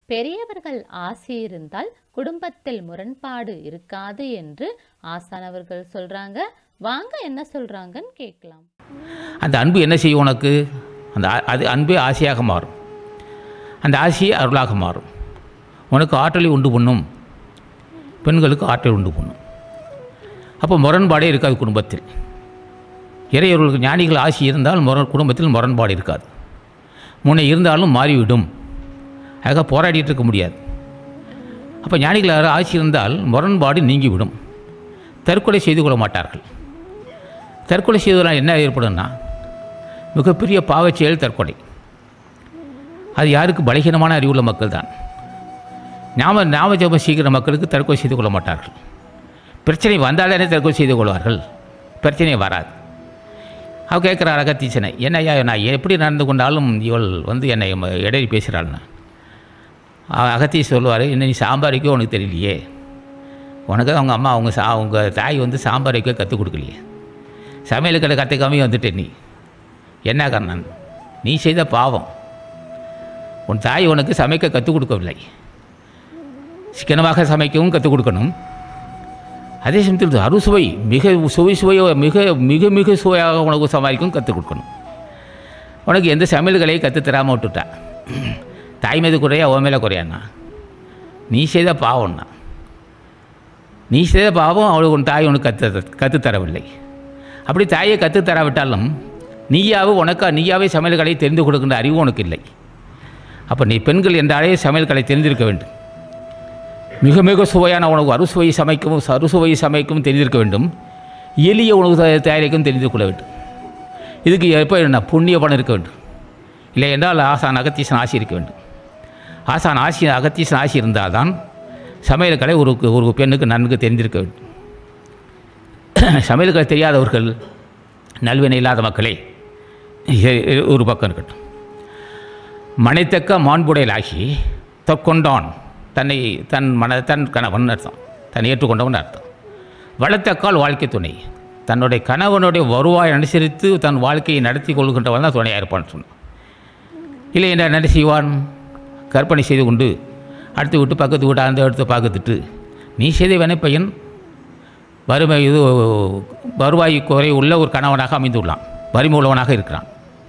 பெரியவர்கள் ஆசி இருந்தால் குடும்பத்தில் முரண்பாடு இருக்காது என்று ஆசான் அவர்கள் சொல்றாங்க வாங்க என்ன சொல்றாங்கன்னு கேட்கலாம் அந்த அன்பு என்ன செய்யும் உனக்கு அந்த ஆ- அது அன்பே ஆசையாக மாறும் அந்த ஆசையே அருளாக மாறும் உனக்கு ஆற்றலை உண்டு பண்ணும் பெண்களுக்கு ஆற்றல் உண்டு பண்ணும் அப்போ முரண்பாடே இருக்காது குடும்பத்தில் இறையவர்களுக்கு ஞானிகள் ஆசி இருந்தால் முரண் குடும்பத்தில் முரண்பாடு இருக்காது முன்னே இருந்தாலும் மாறிவிடும் ஆக போராடிட்டு இருக்க முடியாது அப்போ ஞானிகள் யாரும் ஆசி இருந்தால் முரண்பாடு நீங்கிவிடும் தற்கொலை செய்து கொள்ள மாட்டார்கள் தற்கொலை செய்வதனால் என்ன ஏற்படும்னா மிகப்பெரிய பாவச் செயல் தற்கொலை அது யாருக்கு பலகீனமான அறிவுள்ள மக்கள் தான் ஞாபக ஞாபக ஜபம் செய்கிற மக்களுக்கு தற்கொலை செய்து கொள்ள மாட்டார்கள் பிரச்சனை வந்தாலே தற்கொலை செய்து கொள்வார்கள் பிரச்சனை வராது அவ கேட்குறாள் அகத்தீசனை என்னய்யா நான் எப்படி நடந்து கொண்டாலும் இவள் வந்து என்னை ம- இடையில் பேசுகிறாள்னா அகத்தீஸ் சொல்லுவார் என்ன நீ சாம்பார் வைக்க உனக்கு தெரியலையே உனக்கு அவங்க அம்மா அவங்க சா அவங்க தாய் வந்து சாம்பார் வைக்க கற்றுக் கொடுக்கலையே சமையல் கடை கற்றுக்காமே வந்துட்ட நீ என்ன காரணம் நீ செய்த பாவம் உன் தாய் உனக்கு சமைக்க கற்றுக் கொடுக்கவில்லை சிக்கனமாக சமைக்கவும் கற்றுக் கொடுக்கணும் அதே சமயத்தில் அறுசுவை மிக சுவை சுவையோ மிக மிக மிக சுவையாக உனக்கு சமாளிக்கவும் கற்றுக் கொடுக்கணும் உனக்கு எந்த சமையல் கலையை கற்றுத் தராமல் விட்டுட்டா தாய் மீது குறையா உன் மேலே குறையாண்ணா நீ செய்த பாவம்னா நீ செய்த பாவம் அவளுக்கு உன் தாய் உனக்கு கற்று கற்றுத்தரவில்லை அப்படி தாயை கற்றுத் தராவிட்டாலும் நீயாவே உனக்கா நீயாவே சமையல் கலையை தெரிந்து கொடுக்கின்ற அறிவு உனக்கு இல்லை அப்போ நீ பெண்கள் என்றாலே சமையல் கலை தெரிந்திருக்க வேண்டும் மிக மிக சுவையான உணவு அறுசுவை சமைக்கவும் அறுசுவை சமைக்கவும் தெரிந்திருக்க வேண்டும் எளிய உணவு தயா- தயாரிக்கவும் தெரிந்து கொள்ள வேண்டும் இதுக்கு எப்போ என்ன புண்ணிய பணம் இருக்க வேண்டும் இல்லை என்றால் ஆசான் அகத்தீசன் ஆசி இருக்க வேண்டும் ஆசான் ஆசி அகத்தீசன் ஆசி இருந்தால்தான் சமையல் கலை ஒரு ஒரு பெண்ணுக்கு நன்கு தெரிந்திருக்க வேண்டும் சமையல் கலை தெரியாதவர்கள் நல்வினை இல்லாத மக்களே இ- இ- ஒரு பக்கம் இருக்கட்டும் மனைத்தக்க மாண்புடையலாகி தொக்கொண்டான் தன்னை தன் மன தன் கணவன் அர்த்தம் தன்னை ஏற்றுக்கொண்டவன் அர்த்தம் வளர்த்தக்கால் வாழ்க்கை துணை தன்னுடைய கணவனுடைய வருவாய் அனுசரித்து தன் வாழ்க்கையை நடத்தி கொள்கின்றவன் தான் துணையாக இருப்பான்னு சொன்னான் இல்லை என்ன என்ன செய்வான் கற்பனை செய்து கொண்டு அடுத்து விட்டு பக்கத்து விட்டு அந்த இடத்த பார்க்கத்துட்டு நீ செய்த வினைப்பையன் வறுமை இது வருவாய் குறை உள்ள ஒரு கணவனாக அமைந்துள்ளான் வறுமை உள்ளவனாக இருக்கிறான்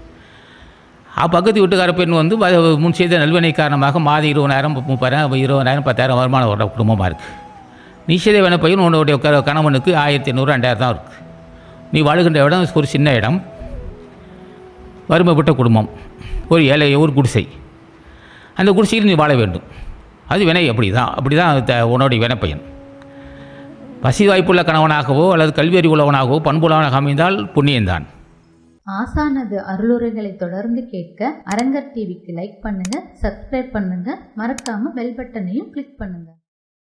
ஆ பக்கத்து வீட்டுக்கார பெண் வந்து வ- முன் செய்த நல்வினை காரணமாக மாதம் இருபதாயிரம் முப்பதாயிரம் இருபதாயிரம் பத்தாயிரம் வருமானம் வர குடும்பமாக இருக்குது நீ செய்த வேண பையன் உன்னுடைய க கணவனுக்கு ஆயிரத்தி ஐநூறு ரெண்டாயிரம் தான் இருக்குது நீ வாழுகின்ற இடம் ஒரு சின்ன இடம் வறுமைப்பட்ட குடும்பம் ஒரு ஏழை ஒரு குடிசை அந்த குடிசையில் நீ வாழ வேண்டும் அது வினை அப்படி தான் அப்படி தான் த- உன்னுடைய வினைப்பயன் வசதி வாய்ப்புள்ள கணவனாகவோ அல்லது கல்வி அறிவுள்ளவனாகவோ பண்புள்ளவனாக அமைந்தால் புண்ணியம்தான் ஆசானது அருளுரைகளை தொடர்ந்து கேட்க அரங்கர் டிவிக்கு லைக் பண்ணுங்க சப்ஸ்கிரைப் பண்ணுங்க மறக்காம பெல் பட்டனையும் கிளிக் பண்ணுங்க